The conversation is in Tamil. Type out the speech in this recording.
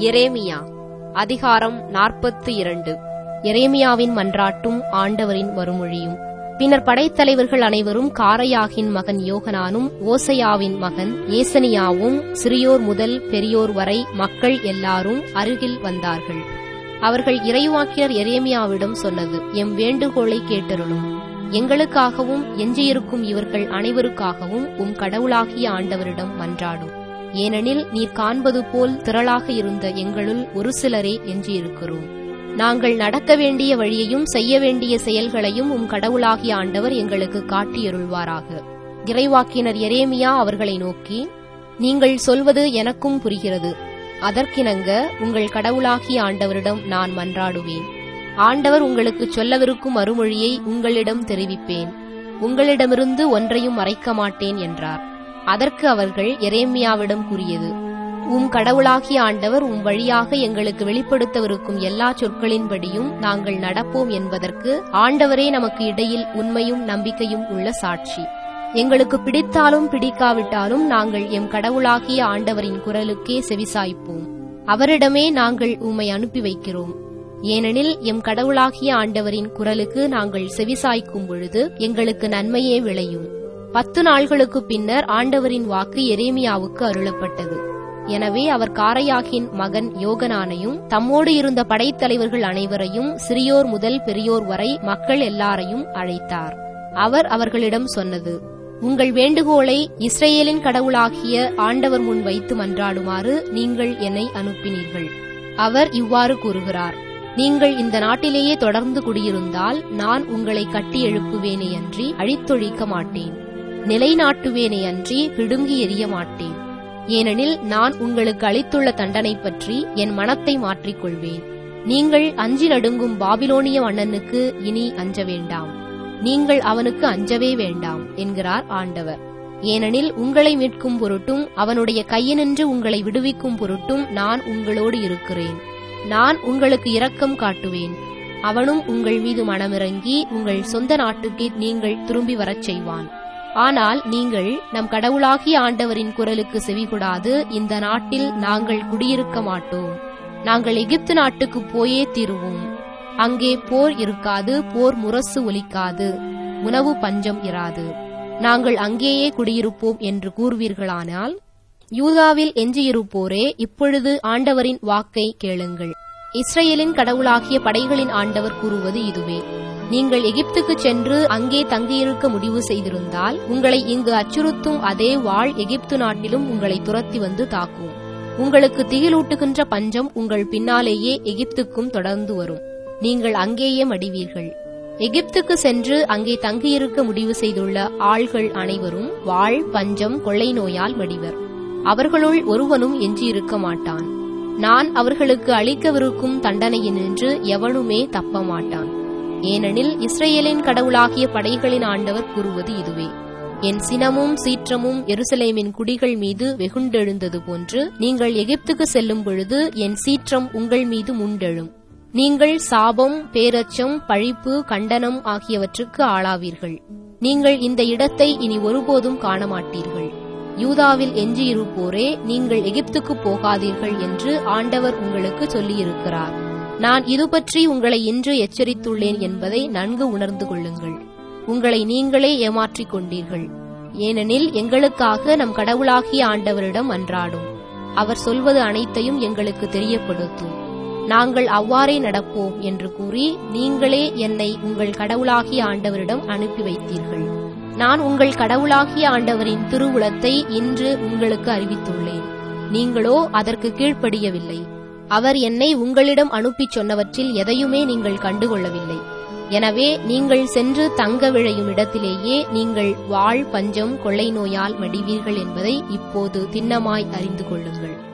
எரேமியா அதிகாரம் நாற்பத்து இரண்டு எரேமியாவின் மன்றாட்டும் ஆண்டவரின் வருமொழியும் பின்னர் படைத்தலைவர்கள் அனைவரும் காரையாகின் மகன் யோகனானும் ஓசையாவின் மகன் ஏசனியாவும் சிறியோர் முதல் பெரியோர் வரை மக்கள் எல்லாரும் அருகில் வந்தார்கள் அவர்கள் இறைவாக்கியர் எரேமியாவிடம் சொன்னது எம் வேண்டுகோளை கேட்டருளும் எங்களுக்காகவும் எஞ்சியிருக்கும் இவர்கள் அனைவருக்காகவும் உம் கடவுளாகிய ஆண்டவரிடம் மன்றாடும் ஏனெனில் நீர் காண்பது போல் திரளாக இருந்த எங்களுள் ஒரு சிலரே எஞ்சியிருக்கிறோம் நாங்கள் நடக்க வேண்டிய வழியையும் செய்ய வேண்டிய செயல்களையும் உம் கடவுளாகிய ஆண்டவர் எங்களுக்கு காட்டியருள்வாராக இறைவாக்கினர் எரேமியா அவர்களை நோக்கி நீங்கள் சொல்வது எனக்கும் புரிகிறது அதற்கிணங்க உங்கள் கடவுளாகிய ஆண்டவரிடம் நான் மன்றாடுவேன் ஆண்டவர் உங்களுக்கு சொல்லவிருக்கும் மறுமொழியை உங்களிடம் தெரிவிப்பேன் உங்களிடமிருந்து ஒன்றையும் மறைக்க மாட்டேன் என்றார் அதற்கு அவர்கள் எரேமியாவிடம் கூறியது உம் கடவுளாகிய ஆண்டவர் உம் வழியாக எங்களுக்கு வெளிப்படுத்தவிருக்கும் எல்லா சொற்களின்படியும் நாங்கள் நடப்போம் என்பதற்கு ஆண்டவரே நமக்கு இடையில் உண்மையும் நம்பிக்கையும் உள்ள சாட்சி எங்களுக்கு பிடித்தாலும் பிடிக்காவிட்டாலும் நாங்கள் எம் கடவுளாகிய ஆண்டவரின் குரலுக்கே செவிசாய்ப்போம் அவரிடமே நாங்கள் உம்மை அனுப்பி வைக்கிறோம் ஏனெனில் எம் கடவுளாகிய ஆண்டவரின் குரலுக்கு நாங்கள் செவிசாய்க்கும் பொழுது எங்களுக்கு நன்மையே விளையும் பத்து நாள்களுக்கு பின்னர் ஆண்டவரின் வாக்கு எரேமியாவுக்கு அருளப்பட்டது எனவே அவர் காரையாகின் மகன் யோகனானையும் தம்மோடு இருந்த படைத்தலைவர்கள் அனைவரையும் சிறியோர் முதல் பெரியோர் வரை மக்கள் எல்லாரையும் அழைத்தார் அவர் அவர்களிடம் சொன்னது உங்கள் வேண்டுகோளை இஸ்ரேலின் கடவுளாகிய ஆண்டவர் முன் வைத்து மன்றாடுமாறு நீங்கள் என்னை அனுப்பினீர்கள் அவர் இவ்வாறு கூறுகிறார் நீங்கள் இந்த நாட்டிலேயே தொடர்ந்து குடியிருந்தால் நான் உங்களை கட்டி எழுப்புவேனே அன்றி அழித்தொழிக்க மாட்டேன் நிலைநாட்டுவேனே அன்றி பிடுங்கி எறிய மாட்டேன் ஏனெனில் நான் உங்களுக்கு அளித்துள்ள தண்டனை பற்றி என் மனத்தை மாற்றிக்கொள்வேன் நீங்கள் அஞ்சி நடுங்கும் பாபிலோனிய மன்னனுக்கு இனி அஞ்ச வேண்டாம் நீங்கள் அவனுக்கு அஞ்சவே வேண்டாம் என்கிறார் ஆண்டவர் ஏனெனில் உங்களை மீட்கும் பொருட்டும் அவனுடைய கையினின்று உங்களை விடுவிக்கும் பொருட்டும் நான் உங்களோடு இருக்கிறேன் நான் உங்களுக்கு இரக்கம் காட்டுவேன் அவனும் உங்கள் மீது மனமிறங்கி உங்கள் சொந்த நாட்டுக்கே நீங்கள் திரும்பி வரச் செய்வான் ஆனால் நீங்கள் நம் கடவுளாகிய ஆண்டவரின் குரலுக்கு செவிகொடாது இந்த நாட்டில் நாங்கள் குடியிருக்க மாட்டோம் நாங்கள் எகிப்து நாட்டுக்கு போயே தீருவோம் அங்கே போர் இருக்காது போர் முரசு ஒலிக்காது உணவு பஞ்சம் இராது நாங்கள் அங்கேயே குடியிருப்போம் என்று கூறுவீர்களானால் யூதாவில் எஞ்சியிருப்போரே இப்பொழுது ஆண்டவரின் வாக்கை கேளுங்கள் இஸ்ரேலின் கடவுளாகிய படைகளின் ஆண்டவர் கூறுவது இதுவே நீங்கள் எகிப்துக்கு சென்று அங்கே தங்கியிருக்க முடிவு செய்திருந்தால் உங்களை இங்கு அச்சுறுத்தும் அதே வாழ் எகிப்து நாட்டிலும் உங்களை துரத்தி வந்து தாக்கும் உங்களுக்கு திகிலூட்டுகின்ற பஞ்சம் உங்கள் பின்னாலேயே எகிப்துக்கும் தொடர்ந்து வரும் நீங்கள் அங்கேயே மடிவீர்கள் எகிப்துக்கு சென்று அங்கே தங்கியிருக்க முடிவு செய்துள்ள ஆள்கள் அனைவரும் வாழ் பஞ்சம் கொள்ளை நோயால் மடிவர் அவர்களுள் ஒருவனும் எஞ்சியிருக்க மாட்டான் நான் அவர்களுக்கு அளிக்கவிருக்கும் தண்டனையினின்று எவனுமே தப்ப மாட்டான் ஏனெனில் இஸ்ரேலின் கடவுளாகிய படைகளின் ஆண்டவர் கூறுவது இதுவே என் சினமும் சீற்றமும் எருசலேமின் குடிகள் மீது வெகுண்டெழுந்தது போன்று நீங்கள் எகிப்துக்கு செல்லும் பொழுது என் சீற்றம் உங்கள் மீது முண்டெழும் நீங்கள் சாபம் பேரச்சம் பழிப்பு கண்டனம் ஆகியவற்றுக்கு ஆளாவீர்கள் நீங்கள் இந்த இடத்தை இனி ஒருபோதும் காண மாட்டீர்கள் யூதாவில் எஞ்சியிருப்போரே நீங்கள் எகிப்துக்கு போகாதீர்கள் என்று ஆண்டவர் உங்களுக்கு சொல்லியிருக்கிறார் நான் இது பற்றி உங்களை இன்று எச்சரித்துள்ளேன் என்பதை நன்கு உணர்ந்து கொள்ளுங்கள் உங்களை நீங்களே ஏமாற்றிக் கொண்டீர்கள் ஏனெனில் எங்களுக்காக நம் கடவுளாகிய ஆண்டவரிடம் அன்றாடும் அவர் சொல்வது அனைத்தையும் எங்களுக்கு தெரியப்படுத்தும் நாங்கள் அவ்வாறே நடப்போம் என்று கூறி நீங்களே என்னை உங்கள் கடவுளாகிய ஆண்டவரிடம் அனுப்பி வைத்தீர்கள் நான் உங்கள் கடவுளாகிய ஆண்டவரின் திருவுளத்தை இன்று உங்களுக்கு அறிவித்துள்ளேன் நீங்களோ அதற்கு கீழ்ப்படியவில்லை அவர் என்னை உங்களிடம் அனுப்பிச் சொன்னவற்றில் எதையுமே நீங்கள் கண்டுகொள்ளவில்லை எனவே நீங்கள் சென்று தங்க விழையும் இடத்திலேயே நீங்கள் வாழ் பஞ்சம் கொள்ளை நோயால் மடிவீர்கள் என்பதை இப்போது திண்ணமாய் அறிந்து கொள்ளுங்கள்